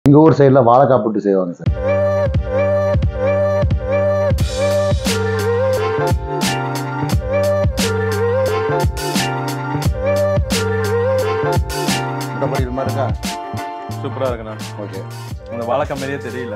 எங்கள் ஊர் சைடில் வாழைக்காய் புட்டு செய்வாங்க சார் முட்டைப்படி இது மாதிரி இருக்கா சூப்பரா இருக்குண்ணா ஓகே இந்த வாழைக்காய் மாதிரியே தெரியல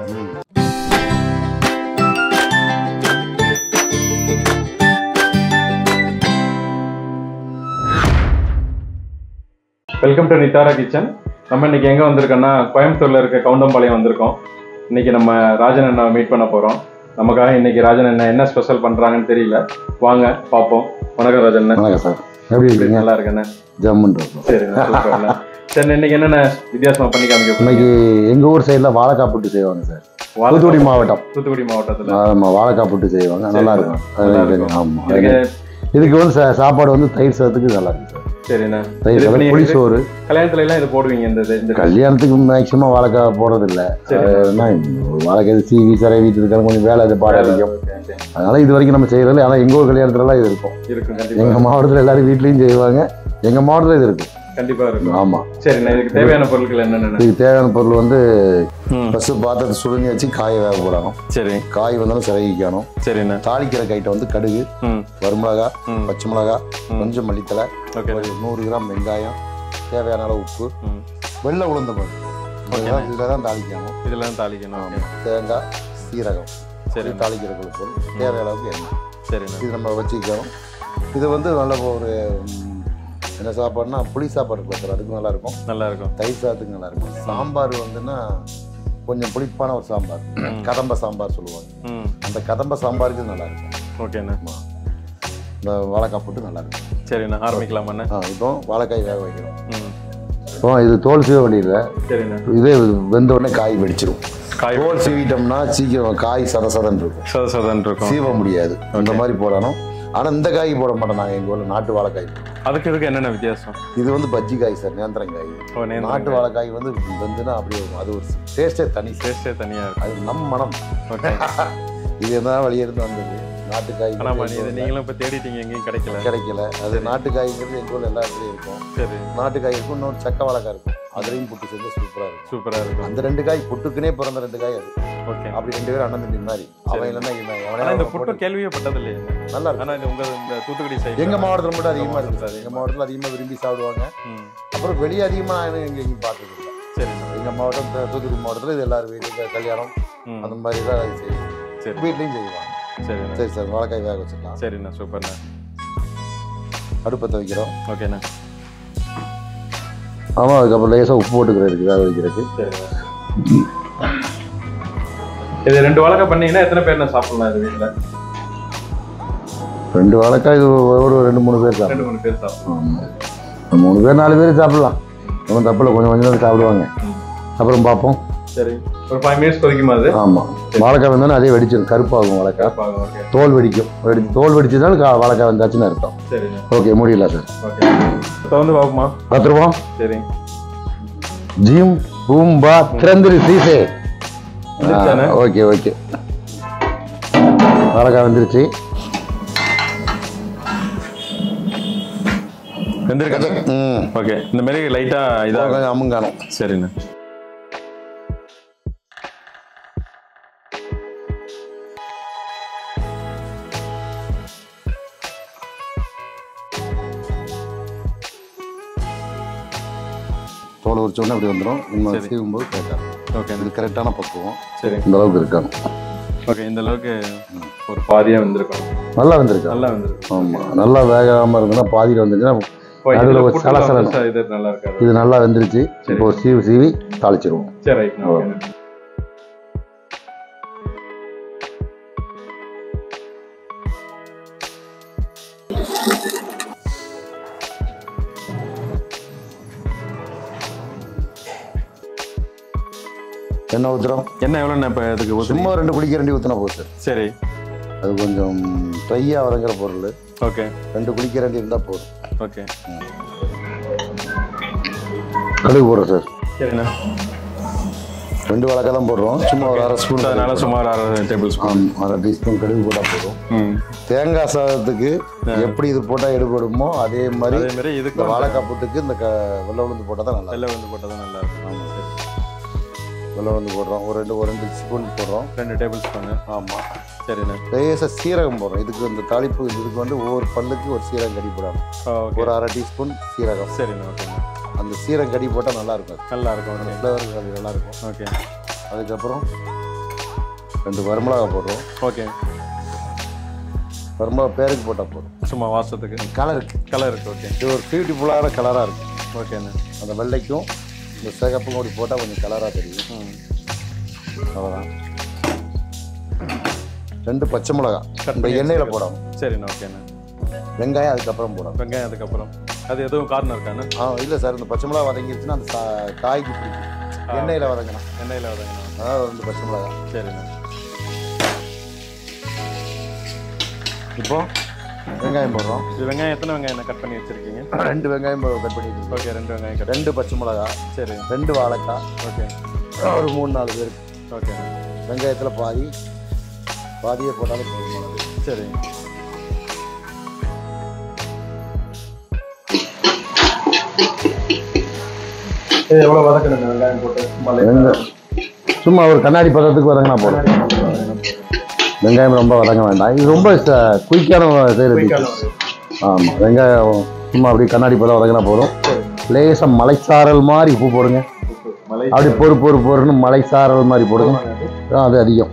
வெல்கம் டு நித்தாரா கிச்சன் நம்ம இன்னைக்கு எங்க வந்திருக்கோம்னா கோயம்புத்தூர்ல இருக்க கவுண்டம்பாளையம் வந்திருக்கோம் இன்னைக்கு நம்ம ராஜன் அண்ணா மீட் பண்ண போறோம் நமக்காக இன்னைக்கு ராஜன் அண்ணா என்ன ஸ்பெஷல் பண்றாங்கன்னு தெரியல வாங்க பார்ப்போம் வணக்கம் ராஜன் அண்ணா வணக்கம் சார் எப்படி இருக்கீங்க நல்லா இருக்கேண்ணே ஜம்முன்னு இருக்கும் சரி சூப்பர்ண்ணா சரி இன்னைக்கு என்னென்ன வித்தியாசமா பண்ணி காமிக்க போறீங்க? இன்னைக்கு எங்கள் ஊர் சைடில் வாழைக்காய் புட்டு செய்வாங்க சார் வாழைக்காய் தூத்துக்குடி மாவட்டம் தூத்துக்குடி மாவட்டத்துல நம்ம வாழைக்காய் புட்டு செய்வாங்க நல்லா இருக்கும் நல்லா அது இருக்கும். ஆமாம் எனக்கு இதுக்கு வந்து சா- சாப்பாடு வந்து தயிர் சாதத்துக்கு நல்லா இருக்கும் சார் சரிண்ணா தயிர் இது சாதம் நீங்க புளி சோறு கல்யாணத்துல எல்லாம் இது போடுவீங்க இந்த இது- இந்த கல்யாணத்துக்கு மேக்சிமம் வாழைக்காய் போடுறது இல்லை சரி. வாழைக்காய் சீவி சரை வீட்டு இருக்காங்க கொஞ்சம் வேலை இது பாட அதிகம் Okay, okay. அதனால இது வரைக்கும் நம்ம செய்யறதில்ல ஆனால் எங்கள் ஊர் கல்யாணத்துலலாம் இது இருக்கும் இருக்கும் கண்டிப்பா எங்கள் மாவட்டத்தில் எல்லாரும் வீட்லேயும் செய்வாங்க எங்கள் மாவட்டத்தில் இது இருக்கும் கண்டிப்பா இருக்கும் ஆமாம் சரிண்ணா இதுக்கு தேவையான பொருட்கள் என்னென்ன இதுக்கு தேவையான பொருள் வந்து ஃபஸ்ட்டு பாத்திரத்தை சுடுங்கி வச்சு காய வேக போடணும் சரி காய் வந்தாலும் சிறகிக்கணும் சரிண்ணா தாளிக்கிற கைட்டை வந்து கடுகு ம் வரமிளகா ம். பச்சை மிளகா கொஞ்சம் மல்லித்தலை ஓகே ஒரு நூறு கிராம் வெங்காயம் தேவையான அளவு உப்பு ம் வெள்ளை உளுந்த பருப்பு இதுதான் இதில் தான் தாளிக்கணும் இதெல்லாம் தாளிக்கணும் ஓகே தேங்காய் சீரகம் சரி இது தாளிக்கிற பொருள் தேவையான அளவுக்கு எண்ணெய் சரிண்ணா இது நம்ம வச்சுக்கிறோம் இது வந்து நல்ல ஒரு ம், என்ன சாப்பாடுனா புளி சாப்பாடு இருக்குல்ல சார் அதுக்கு நல்லா இருக்கும் நல்லா இருக்கும் தயிர் சாதத்துக்கு நல்லா இருக்கும் சாம்பார் வந்துன்னா கொஞ்சம் புளிப்பான ஒரு சாம்பார் கதம்ப சாம்பார் சொல்லுவாங்க ம் அந்த கதம்ப சாம்பாருக்கு இது நல்லா இருக்கும் ஓகேண்ணா ஆமா. இந்த வாழைக்காய் போட்டு நல்லா இருக்கும் சரிண்ணா ஆரம்பிக்கலாமாண்ணா ஆ இப்போ வாழைக்காய் வேக வைக்கிறோம் ம் இப்போ இது தோல் சீவ வேண்டியதில்லை சரிண்ணா இதே வெந்த உடனே காய் வெடிச்சிரும் காய் தோல் சீவிட்டோம்னா சீக்கிரம் காய் சத சதன்னு இருக்கும் சத சதன் இருக்கும் சீவ முடியாது அந்த மாதிரி போடணும் ஆனால் இந்த காய் போட மாட்டோம் நாங்கள் எங்கள் ஊரில் நாட்டு வாழைக்காய் அதுக்கு இதுக்கு என்னென்ன வித்தியாசம் இது வந்து பஜ்ஜி காய் சார் நேந்திரங்காய் ஓ நேந்திரம் நாட்டு வாழைக்காய் வந்து வெந்துன்னா அப்படியே இருக்கும் அது ஒரு டேஸ்டே தனி டேஸ்டே தனியா இருக்கும் அது நம் மனம் ஓகே இது என்ன வழியிருந்து வந்தது நாட்டுக்காய் ஆனா மணி இது நீங்களும் இப்ப தேடிட்டீங்க எங்கேயும் கிடைக்கல கிடைக்கல அது நாட்டுக்காய்ங்கிறது எங்கள் ஊரில் எல்லா இடத்துலையும் இருக்கும் சரி நாட்டுக்காய் இருக்கும் இன்னொரு சக்க வாழைக்காய் இருக்கும் அதுலேயும் புட்டு செஞ்சு சூப்பராக இருக்கும் சூப்பரா இருக்கும் அந்த ரெண்டு காய் புட்டுக்குனே பிறந்த ரெண்டு காய் அது ஓகே அப்படி ரெண்டு பேரும் அண்ணன் தம்பி மாதிரி அவன் இல்லைன்னா இவன் ஆனா எவனே இந்த புட்டு கேள்வியே பட்டது இல்லையே நல்லா இருக்கும் ஆனா இது உங்க இந்த தூத்துக்குடி சைடு எங்க மாவட்டத்தில் மட்டும் அதிகமாக இருக்கு சார் அதிகமா எங்க மாவட்டத்தில் அதிகமாக விரும்பி சாப்பிடுவாங்க ம் அப்புறம் வெளியே அதிகமாக நான் எங்க எங்கேயும் பார்த்தது இல்லை சரிண்ணா எங்க மாவட்டம் த- தூத்துக்குடி மாவட்டத்தில் இது எல்லாரும் வீட்டுக்கு கல்யாணம் ம் அந்த மாதிரி தான் அது செய்யும் சரி வீட்லேயும் செய்வாங்க சரிண்ணா சரி சார் வாழைக்காய் வேக வச்சுக்கலாம் சரிண்ணா சூப்பர்ண்ணா அடுப்பத்தை வைக்கிறோம் ஓகேண்ணா ஆமாம் அதுக்கப்புறம் லேசாக உப்பு போட்டுக்கிறதுக்கு வேக வைக்கிறதுக்கு சரிண்ணா இது ரெண்டு வாழைக்காய் பண்ணீங்கன்னா எத்தனை பேர் சாப்பிடலாம் இது வீட்டில் ரெண்டு வாழைக்காய் இது ஒரு ரெண்டு மூணு பேர் சாப்பிடலாம் ரெண்டு மூணு பேர் சாப்பிடலாம் ஆமாம் மூணு பேர் நாலு பேர் சாப்பிடலாம் ஒன்றும் தப்பில்ல கொஞ்சம் கொஞ்சம் தான் சாப்பிடுவாங்க அப்புறம் பார்ப்போம் சரி ஒரு ஃபைவ் மினிட்ஸ் கொதிக்குமா அது ஆமாம் வாழைக்காய் வந்தோன்னே அதே வெடிச்சிடும் கருப்பாகும் வாழைக்காய் ஓகே தோல் வெடிக்கும் வெடி தோல் வெடிச்சதுனால கா- வாழைக்காய் வந்தாச்சுன்னு அர்த்தம் சரிண்ணா ஓகே முடியல சார் ஓகே திறந்து பார்ப்போமா பார்த்துருவோம் சரி ஜிம் பூம்பா திறந்துரு சீசே வந்துருச்சாண்ணே? ஓகே ஓகே வாழைக்காய் வந்துருச்சு வெந்திருக்கா ம் ஓகே இந்த மாதிரி லைட்டா இதாக கொஞ்சம் அமுங்காணும் சரிண்ணா தோல் உரிச்ச உடனே அப்படி வந்துடும் நம்ம சரி. சீவும்போது கேட்காது ஓகே இது கரெக்டான பக்குவம் சரி இந்த அளவுக்கு இருக்கணும் ஓகே இந்த அளவுக்கு ஒரு பாதியா வந்திருக்கும் நல்லா வந்திருக்கு நல்லா வந்திருக்கும் ஆமாம் நல்லா வேகாமல் இருந்ததுன்னா பாதியில் வந்துச்சுன்னா ஓ, இதுல நடுவுல ஒரு புட்டு சலசலன்னு. வந்து இது நல்லா இருக்காது இது நல்லா வெந்துருச்சு இப்போ சீவி சீவி தாளிச்சிருவோம் சரி ரைட் ஓகே எண்ணெய் ஊற்றுறோம் என்ன எவ்வளோண்ணா இப்போ இதுக்கு ஊற்றி சும்மா ரெண்டு குடிக்க ரெண்டு ஊற்றினா போகுது சரி அது கொஞ்சம் ட்ரையாக வதங்குற பொருள் ஓகே ரெண்டு குடிக்க ரெண்டு இருந்தால் போதும் ஓகே கடுகு போடுறோம் சார் சரிண்ணா ரெண்டு வழக்காக தான் போடுறோம் சும்மா ஒரு அரை ஸ்பூன் அதனால சுமார் அரை டேபிள் ஸ்பூன் ஆம், அரை டீஸ்பூன் கடுகு போட்டால் போதும் ம் தேங்காய் சாதத்துக்கு எப்படி இது போட்டால் எடுபடுமோ அதே மாதிரி அதே மாதிரி இதுக்கு இந்த வாழைக்காய் புட்டுக்கு இந்த க வெள்ளை உளுந்து போட்டால் தான் நல்லா வெள்ளை வந்து போட்டால் தான் நல்லா இருக்கும் ஆமாம் சரி வெள்ளம் போடுறோம் ஒரு ரெண்டு ஒரு ரெண்டு ஸ்பூன் போடுறோம் ரெண்டு டேபிள் ஸ்பூனு ஆமாம் சரிண்ணே லேசாக சீரகம் போடுறோம் இதுக்கு இந்த தாளிப்பு இதுக்கு வந்து ஒவ்வொரு பல்லுக்கு ஒரு சீரகம் கடி போடணும் ஓகே ஒரு அரை டீஸ்பூன் சீரகம் சரிண்ணே ஓகேண்ணே அந்த சீரகம் கடி போட்டால் நல்லா இருக்கும் நல்லா இருக்கும் அந்த ஓகே ஃப்ளேவர் நல்லா இருக்கும் ஓகே அதுக்கப்புறம் ரெண்டு வரமிளகா போடுறோம் ஓகே வரமிளகா பேருக்கு போட்டால் போதும் சும்மா வாசத்துக்கு கலருக்கு கலருக்கு ஓகே இது ஒரு பியூட்டிஃபுல்லான கலராக இருக்கும் ஓகேண்ணே அந்த வெள்ளைக்கும் இந்த சிகப்பும் கூடி போட்டால் கொஞ்சம் கலராக தெரியும் ம் அவ்வளோதான் ரெண்டு பச்சை மிளகா இந்த எண்ணெயில் போடணும் சரிண்ணே ஓகேண்ணே வெங்காயம் அதுக்கப்புறம் போடணும் வெங்காயம் அதுக்கப்புறம் அது எதுவும் காரணம் இருக்காண்ணே ஆ இல்லை சார் இந்த பச்சை மிளகா வதங்கிருச்சுன்னா அந்த சா- காய்க்கு பிடிக்கும் எண்ணெயில் வதங்கணும் எண்ணெயில் வதங்கணும் அதாவது ரெண்டு பச்சை மிளகா சரிண்ணே இப்போ வெங்காயம் போடுறோம் இது வெங்காயம் எத்தனை வெங்காயம் கட் பண்ணி வச்சிருக்கீங்க ரெண்டு வெங்காயம் கட் பண்ணி வச்சிருக்கோம். ஓகே ரெண்டு வெங்காயம் கட் ரெண்டு பச்சை மிளகா சரி ரெண்டு வாழைக்காய் ஓகே ஒரு மூணு நாலு பேருக்கு ஓகே வெங்காயத்தில் பாதி பாதியை போட்டாலும் போதுமானது சரி எவ்வளோ வதக்கணுங்க வெங்காயம் போட்டு வெங்க- சும்மா ஒரு கண்ணாடி பதத்துக்கு வதங்கினா போதும் வெங்காயம் ரொம்ப வதங்க வேண்டாம் இது ரொம்ப குயிக்கான செய்கிறது ஆமாம் வெங்காயம் சும்மா அப்படி கண்ணாடி பதம் வதங்கினா போதும் லேசாக மலைச்சாரல் மாதிரி உப்பு போடுங்க மலை அப்படி பொறு பொறு பொறுன்னு மலைச்சாரல் மாதிரி போடுங்க ஆ, அது அதிகம்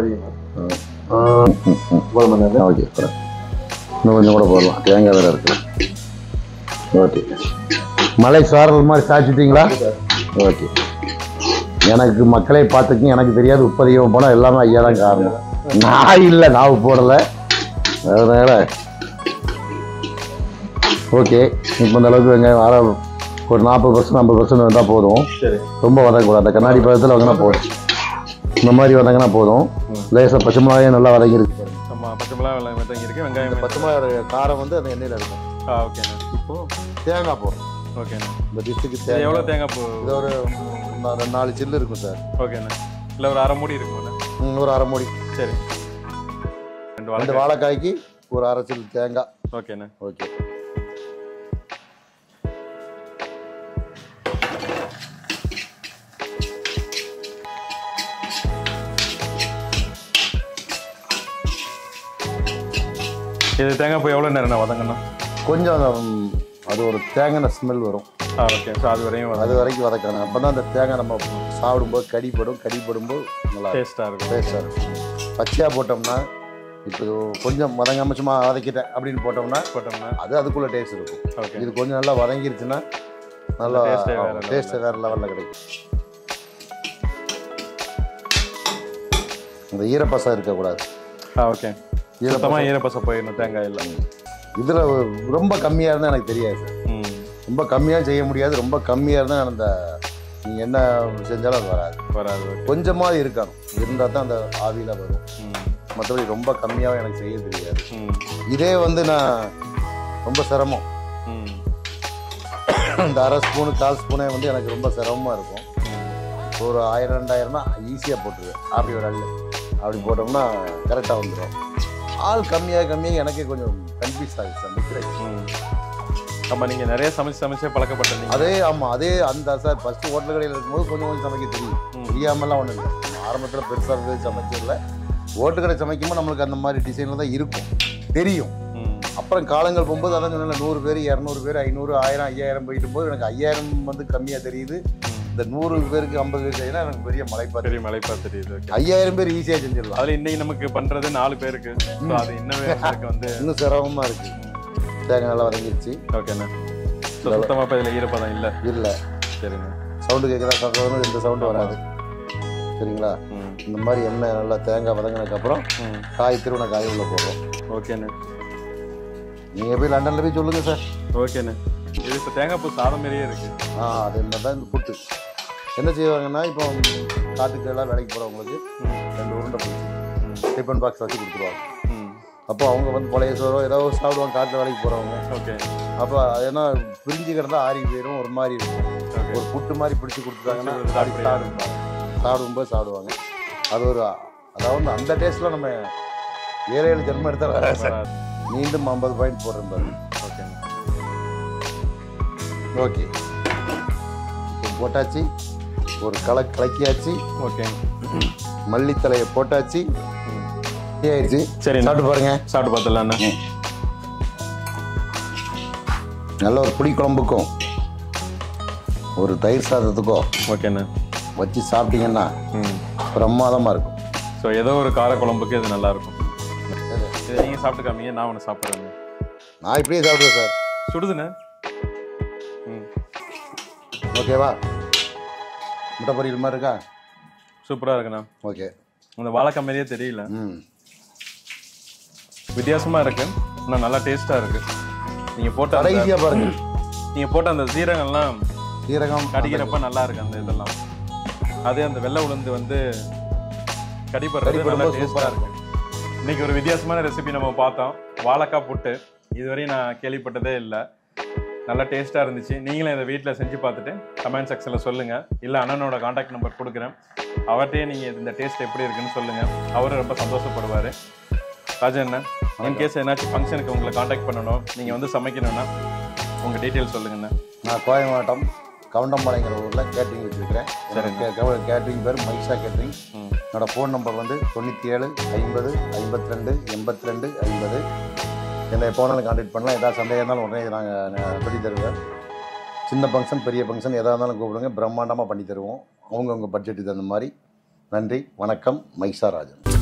ஓகே இன்னும் கொஞ்சம் கூட போடலாம் தேங்காய் வேறு இருக்கு ஓகே மலை சாரல் மாதிரி சாய்ச்சிட்டிங்களா ஓகே எனக்கு மக்களை பார்த்துக்கு எனக்கு தெரியாது உப்பதிகம் போனால் எல்லாமே ஐயா தான் காரணம் நான் இல்லை நான் உப்பு போடலை அதனால ஓகே இப்போ இந்த அளவுக்கு வெங்காயம் வர ஒரு நாற்பது பர்சன்ட் ஐம்பது பர்சன்ட் வந்தால் போதும் சரி ரொம்ப வதங்கக்கூடாது அந்த கண்ணாடி பதத்தில் வதங்கினா போதும் இந்த மாதிரி வதங்கினா போதும் லேசாக பச்சை மிளகாயும் நல்லா வதங்கிருக்கு நம்ம பச்சை மிளகா வெங்காயம் மட்டும் இங்கே இருக்கு வெங்காயம் பச்சை மிளகாய் காரம் வந்து அந்த எண்ணெயில் இருக்கும் ஆ ஓகேண்ணே இப்போ தேங்காய் போடுறோம் ஓகேண்ணே இந்த டிஷ்ஷுக்கு இது தேங்காய் எவ்வளோ தேங்காய் பூ இது ஒரு ம், ரெண்டு நாலு சில்லு இருக்கும் சார் ஓகேண்ணே இல்லை ஒரு அரை மூடி இருக்கும்ண்ணே ம், ஒரு அரை மூடி சரி ரெண்டு ரெண்டு வாழை வாழைக்காய்க்கு ஒரு அரை சில்லு தேங்காய் ஓகேண்ணே ஓகே இது தேங்காய் பூ எவ்வளோ நேரம் வதங்கணும் கொஞ்சம் அந்த, ம், அது ஒரு தேங்காய் ஸ்மெல் வரும் ஆ ஓகே ஸோ அது வரையும் அது வரைக்கும் வதக்கணும் அப்போ தான் அந்த தேங்காய் நம்ம சாப்பிடும்போது கடிப்படும் கடிப்படும்போது நல்லா டேஸ்ட்டாக இருக்கும் டேஸ்டாக இருக்கும் பச்சையாக போட்டோம்னா இப்போ கொஞ்சம் வதங்காம சும்மா வதக்கிட்டேன் அப்படின்னு போட்டோம்னா போட்டோம்னா அது அதுக்குள்ளே டேஸ்ட் இருக்கும் ஓகே இது கொஞ்சம் நல்லா வதங்கிருச்சுன்னா நல்லா taste ஏ வேற level. டேஸ்ட் வேறு லெவலில் கிடைக்கும் இந்த ஈரப்பசம் இருக்கக்கூடாது ஆ ஓகே சுத்தமாக ஈரப்பசை போயிடணும் தேங்காய் இல்லை இதில் ரொம்ப கம்மியாக இருந்தால் எனக்கு தெரியாது சார் ம் ரொம்ப கம்மியாக செய்ய முடியாது ரொம்ப கம்மியாக இருந்தால் அந்த நீங்கள் என்ன செஞ்சாலும் அது வராது வராது ஓகே கொஞ்சமாக இருக்கணும் இருந்தால் தான் அந்த ஆவியில் வரும் ம் மற்றபடி ரொம்ப கம்மியாகவும் எனக்கு செய்ய தெரியாது ம் இதே வந்து நான் ரொம்ப சிரமம் ம் இந்த அரை ஸ்பூனு கால் ஸ்பூனே வந்து எனக்கு ரொம்ப சிரமமாக இருக்கும் ஒரு ஆயிரம் ரெண்டாயிரம்னா ஈஸியாக போட்டுருவேன் ஆப்பியோட அள்ளு அப்படி போட்டோம்னா கரெக்டாக வந்துடும் ஆள் கம்மியாக கம்மியாக எனக்கே கொஞ்சம் கன்ஃபியூஸ் ஆகிடுச்சு அந்த கிரேட் ம் ஆமாம் நீங்கள் நிறைய சமைச்சு சமைச்சே பழக்கப்பட்டீங்க அதே ஆமாம் அதே அந்த சார் ஃபஸ்ட்டு ஹோட்டல் கடையில் இருக்கும்போது கொஞ்சம் கொஞ்சம் சமைக்க தெரியும் ம். தெரியாமலாம் ஒன்றும் இல்லை ஆரம்பத்தில் பெருசாக சமைச்சதில்ல ஹோட்டல் கடை சமைக்கும்போது நம்மளுக்கு அந்த மாதிரி டிசைனில் தான் இருக்கும் தெரியும் ம் அப்புறம் காலங்கள் போகும்போது அதான் சொன்னேன் நூறு பேர் இரநூறு பேர் ஐநூறு ஆயிரம் ஐயாயிரம் போயிட்டு போது எனக்கு ஐயாயிரம் வந்து கம்மியாக தெரியுது இந்த நூறு பேருக்கு ஐம்பது பேர் செய்யணும் எனக்கு பெரிய மலைப்பாத்து பெரிய மலைப்பா தெரியுது ஓகே ஐயாயிரம் பேர் ஈஸியாக செஞ்சிடலாம் அதில் இன்னைக்கு நமக்கு பண்ணுறது நாலு பேருக்கு ஸோ அது இன்னமே எனக்கு வந்து இன்னும் சிரமமாக இருக்கு தேங்காய் நல்லா வதங்கிருச்சு ஓகேண்ணே ஸோ சுத்தமாக இப்போ இதில் ஈரப்பதம் இல்லை இல்லை சரிண்ணே சவுண்டு கேட்குதா சவுண்டு எந்த சவுண்டு வராது சரிங்களா ம் இந்த மாதிரி எண்ணெய் நல்லா தேங்காய் வதங்கினதுக்கப்புறம் ம் காய் திருவண்ண காய் உள்ள போடுறோம் ஓகேண்ணே நீங்கள் போய் லண்டனில் போய் சொல்லுங்கள் சார் ஓகேண்ணே இது இப்போ தேங்காய் பூ சாதம் மாதிரியே இருக்கு ஆ அது மாதிரி தான் இந்த புட்டு என்ன செய்வாங்கன்னா இப்போ காட்டுக்கு எல்லாம் வேலைக்கு போகிறவங்களுக்கு ம் ரெண்டு உருண்டை பிடிச்சி ம் டிஃபன் பாக்ஸ் வச்சு கொடுத்துருவாங்க ம் அப்போ அவங்க வந்து பழைய சோறோ ஏதோ ஒரு சாப்பிடுவாங்க காட்டில் வேலைக்கு போகிறவங்க ஓகே அப்போ அது என்ன பிரிஞ்சு கிடந்தா ஆறி போயிடும் ஒரு மாதிரி இருக்கும் ஓகே ஒரு புட்டு மாதிரி பிடிச்சி கொடுத்துட்டாங்கன்னா பிடிச்சு அப்படி சாப்பிடுவாங்க சாப்பிடும்போது சாப்பிடுவாங்க அது ஒரு அதாவது அந்த டேஸ்ட்டில் நம்ம ஏழு ஏழு ஜென்மம் எடுத்தால் வராது சார் வராது. மீண்டும் ஐம்பது பாயிண்ட் போடுறேன் பாருங்க ஓகேண்ணே ஓகே இப்போ போட்டாச்சு ஒரு களை கலக்கியாச்சு ஓகே மல்லித்தலையை போட்டாச்சு ரெடி ஆயிடுச்சு சரி சாப்பிட்டு பாருங்க சாப்பிட்டு பார்த்துலாண்ணா நல்ல ஒரு புளி குழம்புக்கும் ஒரு தயிர் சாதத்துக்கும் ஓகேண்ணா வச்சு சாப்பிட்டீங்கன்னா ம் பிரமாதமாக இருக்கும் ஸோ ஏதோ ஒரு காரக்குழம்புக்கு இது நல்லா இருக்கும் இதை நீங்கள் சாப்பிட்டு காமீங்க நான் ஒன்று சாப்பிட்றேங்க நான் இப்படியே சாப்பிடுவேன் சார் சுடுதுண்ணே ம் ஓகேவா முட்டை பொரியல் மாதிரி இருக்கா சூப்பராக இருக்குண்ணா ஓகே இந்த வாழைக்காய் மாதிரியே தெரியல ம் வித்தியாசமாக இருக்கு ஆனால் நல்லா டேஸ்ட்டாக இருக்கு நீங்கள் போட்ட அந்த கடைசியாக பாருங்க நீங்கள் போட்ட அந்த சீரகம்லாம் சீரகம் கடிக்கிறப்ப நல்லா இருக்கு அந்த இதெல்லாம் அதே அந்த வெள்ளை உளுந்து வந்து கடிப்படுறது கடிப்படும்போது நல்லா டேஸ்ட்டாக இருக்கு இன்னைக்கு ஒரு வித்தியாசமான ரெசிபி நம்ம பார்த்தோம் வாழைக்காய் புட்டு இதுவரையும் நான் கேள்விப்பட்டதே இல்லை நல்லா டேஸ்ட்டாக இருந்துச்சு நீங்களும் இதை வீட்டில் செஞ்சு பார்த்துட்டு கமெண்ட் செக்ஷனில் சொல்லுங்கள் இல்லை அண்ணனோட காண்டாக்ட் நம்பர் கொடுக்குறேன் அவர்கிட்டயே நீங்கள் இந்த டேஸ்ட் எப்படி இருக்குன்னு சொல்லுங்கள் அவரும் ரொம்ப சந்தோஷப்படுவார் ராஜா அண்ணன் இன் கேஸ் ஏதாச்சும் ஃபங்க்ஷனுக்கு உங்களை காண்டாக்ட் பண்ணணும் நீங்கள் வந்து சமைக்கணும்னா உங்கள் டீட்டெயில்ஸ் சொல்லுங்கண்ணா நான் கோயம் மாவட்டம் கவுண்டம்பாளையங்கிற ஊரில் கேட்ரிங் வச்சுருக்கிறேன் கேட்ரிங் பேர் மைசா கேட்ரிங் ம் என்னோட ஃபோன் நம்பர் வந்து தொண்ணூற்றி ஏழு ஐம்பது ஐம்பத்தி ரெண்டு எண்பத்தி ரெண்டு ஐம்பது என்னை எப்போ வேணாலும் கான்டாக்ட் பண்ணலாம் ஏதாவது சந்தேகம் இருந்தாலும் உடனே நாங்கள் சொல்லி தருவேன் சின்ன ஃபங்க்ஷன் பெரிய ஃபங்க்ஷன் எதாக இருந்தாலும் கூப்பிடுங்க பிரம்மாண்டமாக பண்ணி தருவோம் அவங்கவுங்க பட்ஜெட்டுக்கு தகுந்த மாதிரி நன்றி வணக்கம் மைசா ராஜன்